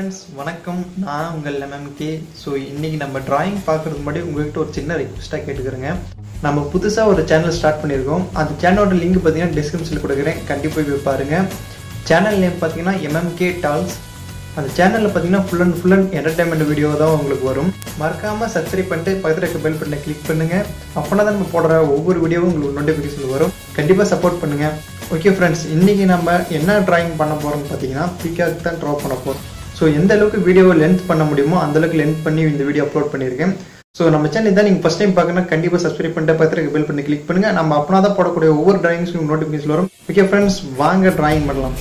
Friends வணக்கம் நான் உங்கள் எம்எம்கே ஸோ இன்னைக்கு நம்ம டிராயிங் பார்க்கறதுக்கு முன்னாடி உங்ககிட்ட ஒரு சின்ன ரிக்வஸ்ட்டாக கேட்டுக்கிறேங்க நம்ம புதுசாக ஒரு சேனல் ஸ்டார்ட் பண்ணியிருக்கோம் அந்த சேனலோட லிங்க் பார்த்தீங்கன்னா டிஸ்கிரிப்ஷனில் கொடுக்குறேன் கண்டிப்பாக போய் பாருங்க சேனல் நேம் பார்த்தீங்கன்னா எம்எம்கே டால்ஸ் அந்த சேனலில் பார்த்தீங்கன்னா full and full and entertainment video தான் உங்களுக்கு வரும் மறக்காமல் சப்ஸ்கிரைப் பண்ணிட்டு பக்கத்தில் இருக்க பெல் பட்டனை கிளிக் பண்ணுங்க அப்போனா தான் நம்ம போடுற ஒவ்வொரு வீடியோவும் உங்களுக்கு நோட்டிஃபிகேஷன் வரும் கண்டிப்பாக சப்போர்ட் பண்ணுங்க ஓகே ஃப்ரெண்ட்ஸ் இன்னைக்கு நம்ம என்ன டிராயிங் பண்ண போகிறோம்னு பார்த்தீங்கன்னா பீக்காக் தான் ட்ரா பண்ண போகிறோம் ஸோ எந்த அளவுக்கு வீடியோவை லென்த் பண்ண முடியுமோ அந்த அளவுக்கு லென்த் பண்ணி இந்த வீடியோ அப்லோட் பண்ணியிருக்கேன் ஸோ நம்ம சேனல் தான் நீங்கள் ஃபஸ்ட் டைம் பார்க்கணும் கண்டிப்பாக சப்ஸ்கிரைப் பண்ணிட்டு பக்கத்தில் பெல் பண்ணி கிளிக் பண்ணுங்க நம்ம அப்பனா தான் போடக்கூடிய ஒவ்வொரு டிராயிங்ஸும் நோட்டிஃபிகேஷன் வரும் ஓகே ஃப்ரெண்ட்ஸ் வாங்க டிராயிங் பண்ணலாம்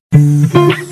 Thank you.